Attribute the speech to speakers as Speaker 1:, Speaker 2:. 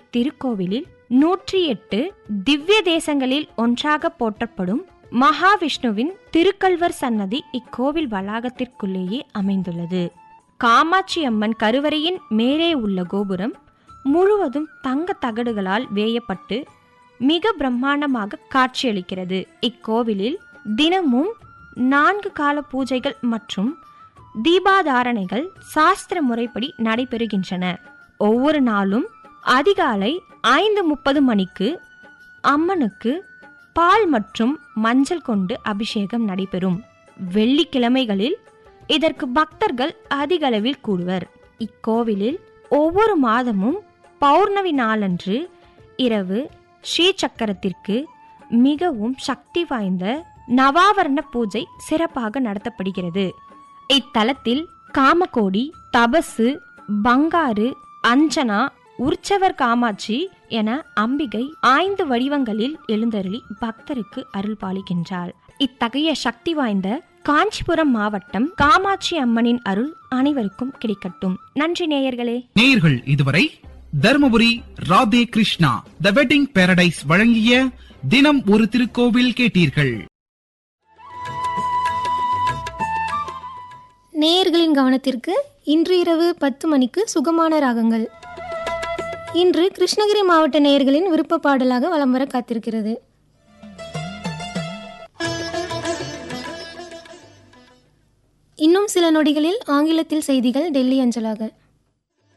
Speaker 1: இத்திருக்கோவிலில் நூற்றி எட்டு திவ்ய தேசங்களில் ஒன்றாக போற்றப்படும் மகாவிஷ்ணுவின் திருக்கல்வர் சன்னதி இக்கோவில் வளாகத்திற்குள்ளேயே அமைந்துள்ளது காமாட்சி அம்மன் கருவறையின் மேலே உள்ள கோபுரம் முழுவதும் தங்க தகடுகளால் வேயப்பட்டு மிக பிரம்மாண்டமாக காட்சியளிக்கிறது இக்கோவிலில் தினமும் நான்கு கால பூஜைகள் மற்றும் தீபாதாரணைகள் சாஸ்திர முறைப்படி நடைபெறுகின்றன ஒவ்வொரு நாளும் அதிகாலை ஐந்து முப்பது மணிக்கு அம்மனுக்கு பால் மற்றும் மஞ்சள் கொண்டு அபிஷேகம் நடைபெறும் வெள்ளிக்கிழமைகளில் இதற்கு பக்தர்கள் அதிக அளவில் கூடுவர் இக்கோவிலில் ஒவ்வொரு மாதமும் பௌர்ணமி நாளன்று இரவு ஸ்ரீ சக்கரத்திற்கு மிகவும் சக்தி வாய்ந்த நவாவரண பூஜை சிறப்பாக நடத்தப்படுகிறது இத்தலத்தில் காமகோடி தபசு பங்காரு அஞ்சனா உற்சவர் காமாட்சி என அம்பிகை ஐந்து வடிவங்களில் எழுந்தருளி பக்தருக்கு அருள் பாலிக்கின்றாள் இத்தகைய சக்தி வாய்ந்த காஞ்சிபுரம் மாவட்டம் காமாட்சி அம்மனின் அருள் அனைவருக்கும் கிடைக்கட்டும் நன்றி நேயர்களே
Speaker 2: நேயர்கள் இதுவரை Dharmapuri Radhe Krishna the wedding paradise வழங்கிய தினம் ஒரு திருக்கோவில் கேட்டீர்கள்
Speaker 3: நேயர்களின் கவனத்திற்கு இன்று இரவு பத்து மணிக்கு சுகமான ராகங்கள் இன்று கிருஷ்ணகிரி மாவட்ட நேயர்களின் விருப்ப பாடலாக வலம் வர காத்திருக்கிறது இன்னும் சில நொடிகளில் ஆங்கிலத்தில் செய்திகள் டெல்லி அஞ்சலாக